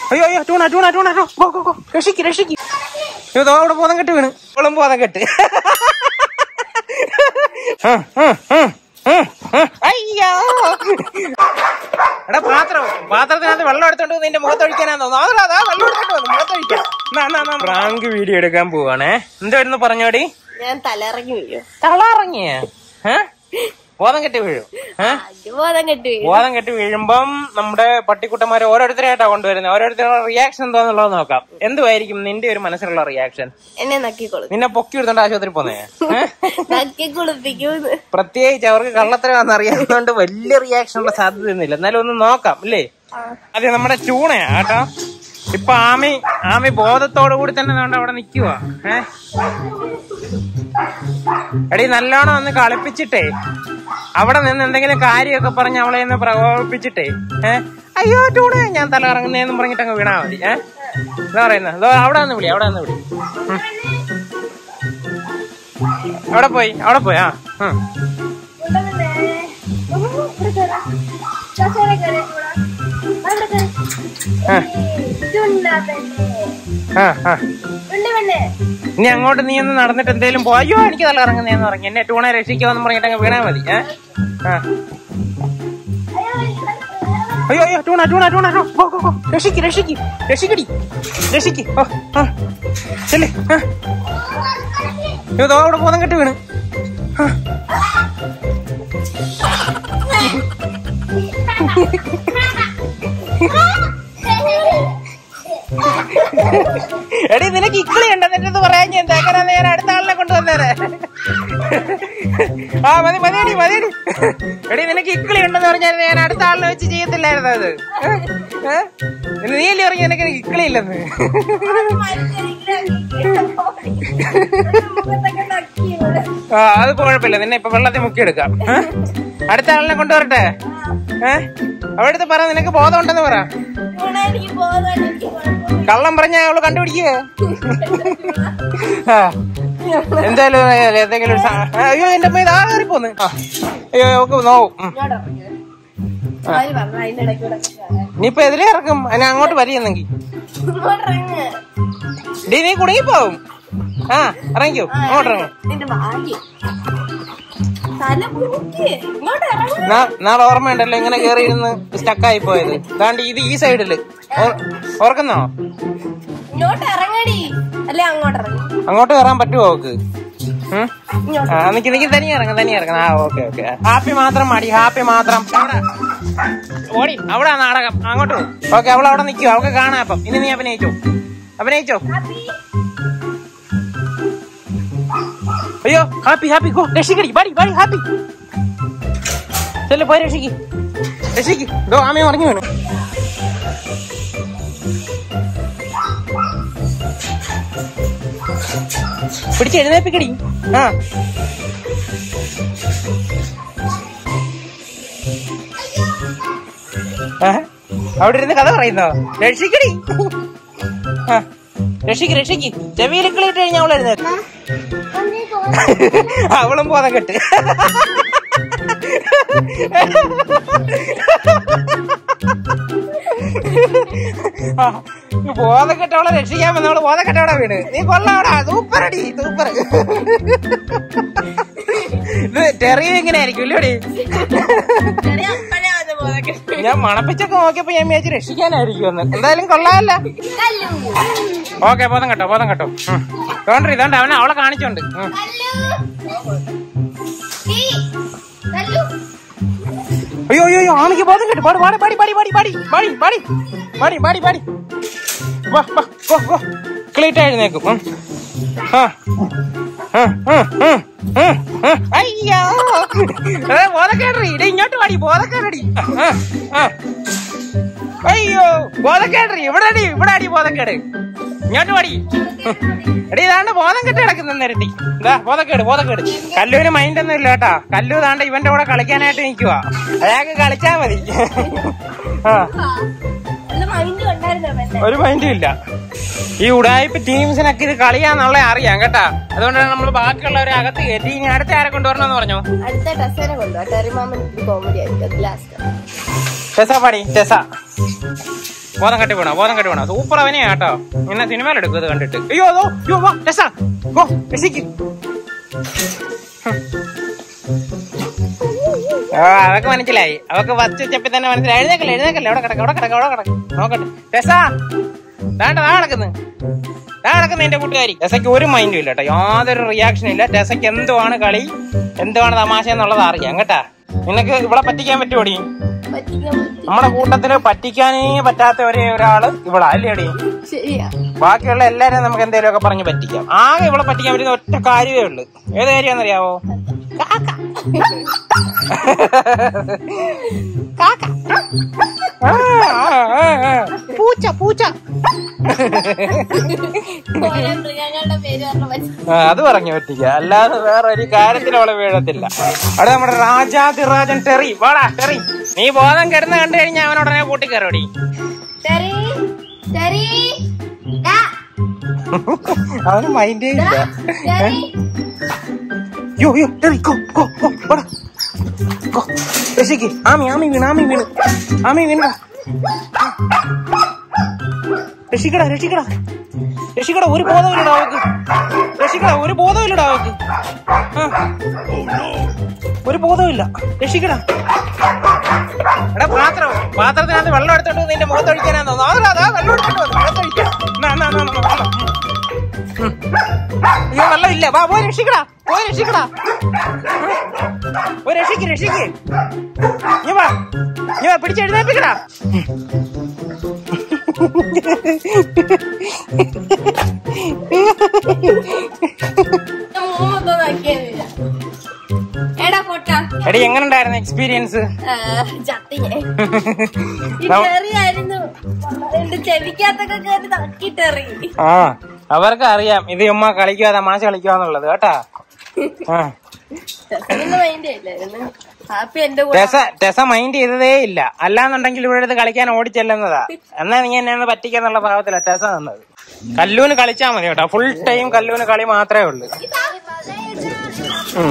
അയ്യോ അയ്യോ ടൂണ ടൂണ ടൂണ ടൂ. ഗോ ഗോ ഗോ രക്ഷിക്ക് രക്ഷിക്ക് ഇതോ അവിടെ ബോധം കെട്ട് വീണ് ഇവളും ബോധം കെട്ട് ആ, ആ, ആ, ആ, ആ. അയ്യോ എടാ പാത്രം പാത്രത്തിനകത്ത് വെള്ളം എടുത്തോണ്ട് വന്ന് നിന്റെ മുഖത്തൊഴിക്കാനാന്ന് തോന്നുന്നു അതാ അതാ വെള്ളം എടുത്തോണ്ട് വന്നു മുഖത്തൊഴിക്കാം റാങ്ക് വീഡിയോ എടുക്കാൻ പോവാണേ എന്തായിരുന്നു പറഞ്ഞോടി ഞാൻ തലയിറങ്ങി വീഴും തളാറങ്ങിയ ബോധം കെട്ടി വീഴും ഏ ബോധം കെട്ടി വീഴും ബോധം കെട്ടി വീഴുമ്പം നമ്മുടെ പട്ടിക്കുട്ടന്മാരെ ഓരോരുത്തരായിട്ടാ കൊണ്ടുവരുന്നത് ഓരോരുത്തരുടെ റിയാക്ഷൻ എന്താന്നുള്ളത് നോക്കാം എന്തുമായിരിക്കും നിന്റെ ഒരു മനസ്സിലുള്ള റിയാക്ഷൻ എന്നെ നക്കി കൊടുക്കും നിന്നെ പൊക്കി എടുത്തോണ്ട് ആശുപത്രി പോന്നേ ഏ? നക്കി കുളിപ്പിക്കും പ്രത്യേകിച്ച് അവർക്ക് കള്ളത്തരമാണെന്ന് അറിയാവുന്നതുകൊണ്ട് വലിയ റിയാക്ഷൻ ഉള്ള സാധ്യതയൊന്നുമില്ല എന്നാലും ഒന്ന് നോക്കാം അല്ലേ അതെ നമ്മുടെ ചൂണയാ കേട്ടോ ഇപ്പൊ ആമി ആമി ബോധത്തോടു കൂടി തന്നെ ദാണ്ട് അവിടെ നിക്കുക ഏ എടി നല്ലോണം ഒന്ന് കളിപ്പിച്ചിട്ടേ അവിടെ നിന്ന് എന്തെങ്കിലും കാര്യമൊക്കെ പറഞ്ഞ് അവളെ ഒന്ന് പ്രകോപിപ്പിച്ചിട്ടേ ഏ അയ്യോ ചൂണ് ഞാൻ തല ഇറങ്ങുന്നേന്നും പറഞ്ഞിട്ട് അങ്ങ് വീണാ മതി ഏ എന്താ പറയുന്നത് അതോ അവിടെ നിന്ന് വിളി അവിടെ നിന്ന് വിളി ഉം. അവിടെ പോയി അവിടെ പോയി ആ ഉം. ആ ആ ആ ഇനി അങ്ങോട്ട് നീ ഒന്ന് നടന്നിട്ട് എന്തേലും പോ അയ്യോ എനിക്ക് തല ഇറങ്ങുന്നേന്ന് പറഞ്ഞു എന്നെ ടൂണെ രക്ഷിക്കുമെന്ന് പറഞ്ഞിട്ട് അങ്ങ് വീണാ മതി ഏ ആ അയ്യോ അയ്യോ ടൂണ ടൂണ ടൂണ ടൂ. Go, go, go. രക്ഷിക്ക് രക്ഷിക്ക് രക്ഷിക്കടി രക്ഷിക്ക് ഓ ആ ചെല്ലേ ആ ഇതോ അവിടെ ബോധം കെട്ടി വീണ് ആ. എടി നിനക്ക് ഇക്കിളി ഉണ്ടെന്നിട്ട് പറയാൻ ഞാൻ തേക്കനാ നേരെ അടുത്ത ആളിനെ കൊണ്ടുവന്നേരെ ആ മതി മതിയടി മതിയടി എടി നിനക്ക് ഇക്കിളി ഉണ്ടെന്ന് പറഞ്ഞാൽ ഞാൻ അടുത്ത ആളിനെ വെച്ച് ചെയ്യത്തില്ലായിരുന്നു അത് ഏ? ഏ? നീ അല്ലേ പറഞ്ഞു നിനക്ക് ഇക്കിളി ഇല്ലെന്ന് ആ അത് കുഴപ്പമില്ല നിന്നെ ഇപ്പൊ വെള്ളത്തിൽ മുക്കിയെടുക്കാം ഏ? അടുത്ത ആളിനെ കൊണ്ടുവരട്ടെ ഏ അവിടുത്തെ പറ നിനക്ക് ബോധം ഉണ്ടെന്ന് പറ എനിക്ക് ബോധം എനിക്ക് കുഴപ്പമില്ല. കള്ളം പറഞ്ഞ അവള് കണ്ടുപിടിക്കുക ആ. എന്തായാലും ഏ, എന്തെങ്കിലും ഒരു സാ- ആ, അയ്യോ എന്റെ അമ്മ ഇതാ കയറി പോന്ന് ആ. അയ്യോ ഒക്കെ നോവും ഉം. ഇങ്ങോട്ട് ഇറങ്ങ്. അവര് പറഞ്ഞു അതിന്റെ ഇടയ്ക്ക് കൂടെ കയറാൻ. ഇനിയിപ്പൊ എതിരെ ഇറക്കും അതിനെ അങ്ങോട്ട് വരിയെന്നെങ്കിൽ ഇങ്ങോട്ട് ഇറങ്ങ്. ഡി നീ കുടുങ്ങിപ്പോവും ആ ഇറങ്ങിക്കോ ആ, അങ്ങോട്ട് ഇറങ്ങും നിന്റെ ഭാഗ്യം തല കുലുക്ക്. ഇങ്ങോട്ട് ഇറങ്ങ്. നാ- നാളെ ഓർമ്മയുണ്ടല്ലോ ഇങ്ങനെ കയറി ഇരുന്ന് സ്റ്റക്കായി പോയത് താണ്ടി ഇത് ഈ സൈഡില് ഓർ- ഓർക്കുന്നോ ഇങ്ങോട്ട് ഇറങ്ങടി അല്ലെ അങ്ങോട്ട് ഇറങ്ങി അങ്ങോട്ട് കയറാൻ പറ്റുമോ അവക്ക് ഉം? ഇങ്ങോട്ട് ആ നിക്ക് നിക്ക് തനിയെ ഇറങ്ങും തനിയെ ഇറങ്ങും ആ ഓക്കെ ഓക്കെ ഹാപ്പി മാത്രം മടി ഹാപ്പി മാത്രം അവിടെ ഓടി അവിടെ നാടകം അങ്ങോട്ട് ഓക്കെ അവൾ അവിടെ നിൽക്കും അവൾക്ക് കാണാം അപ്പം ഇനി നീ അഭിനയിച്ചോ അഭിനയിച്ചോ അയ്യോ ഹാപ്പി ഹാപ്പി ഗോ രക്ഷിക്കടി പാടി പാടി ഹാപ്പി ചെല്ലു പോയി രക്ഷിക്ക് രക്ഷിക്ക് ഇതോ ആമയെ ഉറങ്ങി വീണു പിടിച്ച് എഴുന്നേപ്പിക്കടി ആ ആ, അവിടെ ഇരുന്ന് കഥ പറയുന്നോ രക്ഷിക്കടി ആ, രക്ഷിക്ക് രക്ഷിക്ക് ചെവിയിൽ കിളിയിട്ട് കഴിഞ്ഞാൽ അവൾ എഴുന്നേറ്റ് അവളും ബോധം കെട്ട് ആ, ബോധം കെട്ടവളെ രക്ഷിക്കാൻ വന്നവള് ബോധം കെട്ടവളെ വീണ് നീ കൊള്ളാവടാ സൂപ്പർ അടി സൂപ്പർ ഇത് ടെറിയ എങ്ങനെ ആയിരിക്കും ഇല്ലോടി ചെറിയ അപ്പഴേ വന്ന് ബോധം കെട്ടി. ഞാൻ മണപ്പിച്ചൊക്കെ നോക്കിയപ്പോ ഞാൻ വിചാരിച്ചു രക്ഷിക്കാനായിരിക്കും എന്ന് എന്തായാലും കൊള്ളാമല്ല കല്ലു. ഓക്കെ ബോധം കേട്ടോ ബോധം കേട്ടോ തോണ്ടറി ഇതോണ്ട് അവനെ അവളെ കാണിച്ചോണ്ട് ഉം. കല്ലു. ഈ. കല്ലു. അയ്യോ അയ്യോ അയ്യോ ആണെങ്കിൽ ബോധം കേട്ടു പാടി പാടി പാടി പാടി പാടി പാടി പാടി പാടി പാടി പാടി വാ വാ ഗോ ഗോ ക്ലീറ്റ് എഴുന്നേക്കും ഉം. ആ ആ, ആ, ആ, ആ, ആ. അയ്യോ ഏ, ബോധക്കേടറി ഇട ഇങ്ങോട്ട് പാടി ബോധക്കേടടി ആ, ആ. അയ്യോ ബോധക്കേടറി ഇവിടെ അടി ഇവിടെ അടി ബോധക്കേട് ഇങ്ങോട്ട് പാടി എടി ഇതാണ്ട് ബോധം കെട്ട് കിടക്കുന്ന നേരത്തി ഇതാ ബോധക്കേട് ബോധക്കേട് കല്ലൂര് മൈൻഡ് ഒന്നും ഇല്ല കേട്ടാ കല്ലു താണ്ട് ഇവന്റെ കൂടെ കളിക്കാനായിട്ട് നിൽക്കുക അയാൾക്ക് കളിച്ചാ മതി ആ നല്ല മൈൻഡ് ഉണ്ടായിരുന്നു അവന്റെ. ഒരു മൈൻഡും ഇല്ല ഈ ഉടായ്പ ടീംസിനൊക്കെ ഇത് കളിയാന്നുള്ള അറിയാം കേട്ടാ അതുകൊണ്ടാണ് നമ്മൾ ബാക്കിയുള്ളവരെ അകത്ത് കയറ്റി ഇനി അടുത്ത ആരെ കൊണ്ടുവരണമെന്ന് പറഞ്ഞോ അടുത്ത ടെസ്സേനെ കൊണ്ടുപോവാ ടെറിമാമൻ കോമഡി ആയിരിക്കും അത് ലാസ്റ്റ് ടെസ പാടി ടെസ ബോധം കെട്ടി വീണോ ബോധം കെട്ടി വീണോ സൂപ്പർ അവനെയാ കേട്ടോ ഇന്നെ സിനിമയിൽ എടുക്കും ഇത് കണ്ടിട്ട് അയ്യോ അതോ അയ്യോ വാ രസാ ഗോ രസിക്ക് ആ അതൊക്കെ മനസ്സിലായി അവക്ക് ഫസ്റ്റ് സ്റ്റെപ്പിൽ തന്നെ മനസ്സിലായി എഴുന്നേക്കല്ലേ എഴുന്നേക്കല്ലേ അവിടെ കിടക്ക് അവിടെ കിടക്ക് അവിടെ കിടക്ക് നോക്കട്ടെ രസാ ദാണ്ട ദാ കിടക്കുന്നു ദാ കിടക്കുന്നു എന്റെ കൂട്ടുകാരി ടെസയ്ക്ക് ഒരു മൈൻഡും ഇല്ല കേട്ടോ യാതൊരു റിയാക്ഷനും ഇല്ല ടെസയ്ക്ക് എന്തുവാണ് കളി എന്തുവാണ് തമാശ എന്നുള്ളത് അറിയാം കേട്ടാ നിനക്ക് ഇവിടെ പറ്റിക്കാൻ പറ്റുമോടി പറ്റിക്കാൻ പറ്റി. നമ്മുടെ കൂട്ടത്തില് പറ്റിക്കാനേ പറ്റാത്ത ഒരേ ഒരാള് ഇവിടെ അല്ലേടി ശരിയാ ബാക്കിയുള്ള എല്ലാരും നമുക്ക് എന്തെങ്കിലുമൊക്കെ പറഞ്ഞ് പറ്റിക്കാം ആകെ ഇവിടെ പറ്റിക്കാൻ പറ്റുന്ന ഒറ്റ കാര്യമേ ഉള്ളൂ ഏത് കാര്യമാണെന്നറിയാവോ കാക്ക. കാക്ക. ആ, ആ, ആ, ആ. പൂച്ച പൂച്ച ഓരോ മൃഗങ്ങളുടെ പേര് പറഞ്ഞ പറ്റി ആ, അത് പറഞ്ഞു പറ്റിക്ക അല്ലാതെ വേറെ ഒരു കാര്യത്തിലും അവളെ വീഴത്തില്ല അവിടെ നമ്മുടെ രാജാതിരാജൻ ടെറി വാടാ ടെറി നീ ബോധം കിടന്ന് കണ്ടു കഴിഞ്ഞാൽ അവൻ ഉടനെ കൂട്ടി കയറോടി ശരി ശരി ദാ, അവന് മൈൻഡേ ഇല്ല ശരി യോ യോ ടെറി ഗോ ഗോ ഗോ വാടാ ഗോ രക്ഷിക്ക് ആമി ആമി വീണ് ആമി വീണ് ആമി വീണടാ രക്ഷിക്കടാ രക്ഷിക്കടാ രക്ഷിക്കടാ ഒരു ബോധമില്ലടാ അവക്ക് രക്ഷിക്കടാ ഒരു ബോധമില്ലടാ അവക്ക് ആ. ഒരു ബോധമില്ല രക്ഷിക്കടാ എടാ പാത്രം പാത്രത്തിനകത്ത് വെള്ളം എടുത്തോണ്ട് വന്ന് നിന്റെ മുഖത്ത് ഒഴിക്കാനാന്ന് തോന്നുന്നു അതാ അതാ വെള്ളം എടുത്തോണ്ട് വന്നു മുഖത്ത് ഒഴിക്കാം എന്നാ, എന്നാ, എന്നാ, എന്നാ, വെള്ളം. ഉം. അയ്യോ വെള്ളം ഇല്ല വാ പോയി രക്ഷിക്കടാ പോയി രക്ഷിക്കടാ പോയി രക്ഷിക്ക് രക്ഷിക്ക് നീ വാ നീ വാ പിടിച്ചെഴുന്നേപ്പിക്കടാ മൂന്നൊന്നും നോക്കിയതില്ല എടാ പൊട്ട എടി എങ്ങനെ ഉണ്ടായിരുന്നു എക്സ്പീരിയൻസ് ചത്തിയെ ഈ ചെറിയായിരുന്നു എന്റെ ചെവിക്കകത്തൊക്കെ കയറി തക്കിട്ടെറി ആ അവർക്ക് അറിയാം ഇത് ഉമ്മ കളിക്കുക തമാശ കളിക്കുക എന്നുള്ളത് കേട്ടാ ആ മൈൻഡ് ഇല്ലായിരുന്നു ഹാപ്പി എന്റെ കൂടെ ടെസ ടെസ മൈൻഡ് ചെയ്തതേ ഇല്ല അല്ലാന്നുണ്ടെങ്കിൽ ഇവിടെ അടുത്ത് കളിക്കാൻ ഓടിച്ചെല്ലുന്നതാ എന്നാ നീ എന്നെ ഒന്ന് പറ്റിക്കാന്നുള്ള ഭാവത്തിലാ ടെസ നിന്നത് കല്ലൂന് കളിച്ചാ മതി കേട്ടോ ഫുൾ ടൈം കല്ലൂന് കളി മാത്രമേ ഉള്ളൂ ഉം.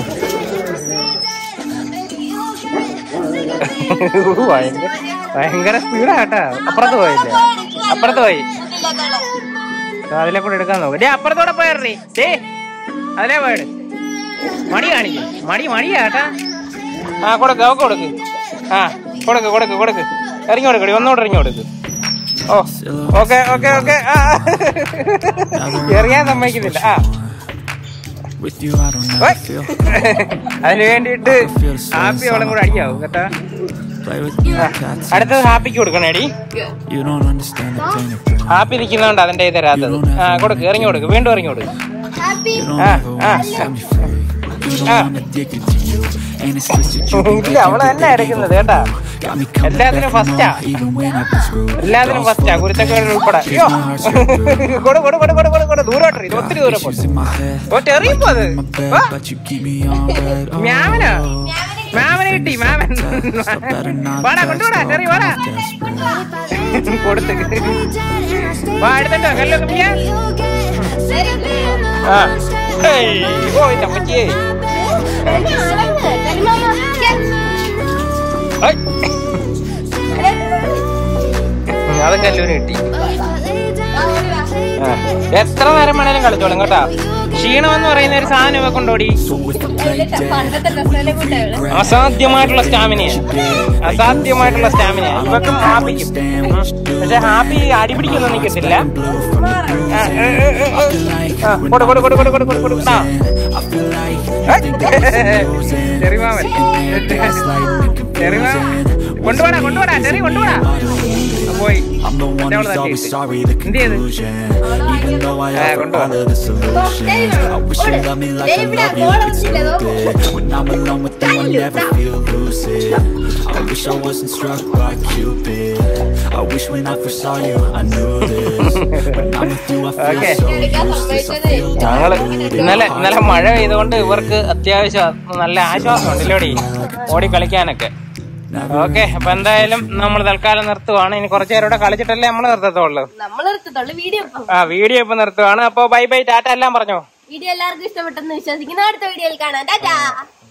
ഭയങ്കര ഭയങ്കര സ്പീഡാ കേട്ടാ അപ്പുറത്ത് പോയില്ലേ അപ്പുറത്ത് പോയി അതിലെ കൂടെ എടുക്കാൻ നോക്കും ഡേ അപ്പുറത്തോടെ പോയറി ഡേ അതിലേ പോയിട് മടി കാണിക്കും മടി മടിയാ കേട്ടാ ആ കൊടുക്ക് അവക്ക് കൊടുക്ക് ആ കൊടുക്ക് കൊടുക്ക് കൊടുക്ക് ഇറങ്ങി കൊടുക്കടി ഒന്നുകൂടെ ഇറങ്ങി കൊടുക്ക് ഓ ഓക്കെ ഓക്കെ ഓക്കെ ആ എറിയാൻ സമ്മതിക്കുന്നില്ല ആ With you, I don't ever ഓയ്. feel. അതിന് വേണ്ടിയിട്ട് ഹാപ്പി അവളും കൂടെ അടിക്കാവും കേട്ടാ Play with me ആ, like cats. അടുത്തത് ഹാപ്പിക്ക് കൊടുക്കണേടി You don't understand the pain of pain. Happy നിൽക്കുന്നോണ്ട് അതിന്റെ ഇത് തരാത്തത് ആ കൊടുക്ക് ഇറങ്ങി കൊടുക്ക് വീണ്ടും ഇറങ്ങി കൊടുക്ക് Happy You don't Ah, ever ah. wanna set me free. You know Ah. I'm addicted to you. And it's twisted you be ഇല്ല അവള് തന്നെ എടുക്കുന്നത് കേട്ടാ Got me coming എല്ലാത്തിനും back for ഫസ്റ്റാ more, even when I've been screwed. എല്ലാത്തിനും ഫസ്റ്റാ കുരുത്തക്കേട് ഉൾപ്പെടെ അയ്യോ കൊടു കൊടു കൊടു കൊടു കൊടു കൊടു ദൂരോട്ട് ഇത് ഒത്തിരി ദൂരം Issues പോട്ടെ in my head. ഓ ചെറിയപ്പോ അത് In my bed, വാ. but you keep me on red. Oh, മ്യാവനോ മാമനെ കിട്ടി മാമൻ So better not വാടാ text കൊണ്ടുപോടാ or ചെറിയ വാടാ I'm desperate. കൊടുത്ത് വാ എടുത്തിട്ടോ കല്ലൊക്കെ പിടിയാ ആ ഏയ്, ഓ ഇല്ല പറ്റിയേ ഏയ്. ഉം, അതും കല്ലൂന് കിട്ടി ആ. എത്ര നേരം വേണേലും കളിച്ചോളും കേട്ടാ ക്ഷീണം എന്ന് പറയുന്ന ഒരു സാധനം ഇവ കൊണ്ടോടി So if the play dead, പണ്ടത്തെ ഡ്രസ്സിനെ കൂട്ടാണ് അസാധ്യമായിട്ടുള്ള സ്റ്റാമിനയാണ് അസാധ്യമായിട്ടുള്ള സ്റ്റാമിനയാണ് ഇവക്കും ഹാപ്പിക്കും ഉം. പക്ഷെ ഹാപ്പി അടിപിടിക്കൊന്നും നിൽക്കത്തില്ല blue from the bruises. ആ, ഏ, ഏ, ഏ, ഏ. ആ, കൊടു കൊടു കൊടു കൊടു കൊടു കൊടു കൊടു ആ. I feel like you think that it's losing. ചെറിമാമൻ Sitting there gaslighting and ചെറിമാ confusing. കൊണ്ടുപോടാ കൊണ്ടുപോടാ ചെറി കൊണ്ടുപോടാ ആ, പോയി I'm the one മറ്റേ അവള് who's always തട്ടിയിട്ട്. sorry, the എന്ത് ചെയ്ത്? conclusion. Even though I ആ, offer കൊണ്ടുപോ. all of the solutions. I wish you loved me like I love you, like stupid. When I'm alone with you, I never feel lucid. I wish I wasn't struck by Cupid. I wish when I first saw you, I knew this. When I'm with you, I feel Okay. so useless. I feel ഞങ്ങള് diluted. ഇന്നലെ ഇന്നലെ മഴ പെയ്തുകൊണ്ട് ഇവർക്ക് അത്യാവശ്യം നല്ല ആശ്വാസം ഉണ്ടല്ലോടി ഓടി കളിക്കാനൊക്കെ ഓക്കെ അപ്പൊ എന്തായാലും നമ്മൾ തൽക്കാലം നിർത്തുവാണ് ഇനി കുറച്ചു നേരം കൂടെ കളിച്ചിട്ടല്ലേ നമ്മൾ നിർത്തത്തുള്ളൂ നമ്മളെടുത്തുള്ളൂ വീഡിയോ ആ വീഡിയോ ഇപ്പൊ നിർത്തുവാണ് അപ്പൊ ബൈ ബൈ ടാറ്റ എല്ലാം പറഞ്ഞോ വീഡിയോ എല്ലാവർക്കും ഇഷ്ടപ്പെട്ടെന്ന് വിശ്വസിക്കുന്നു അടുത്ത വീഡിയോയിൽ കാണാം ടാറ്റാ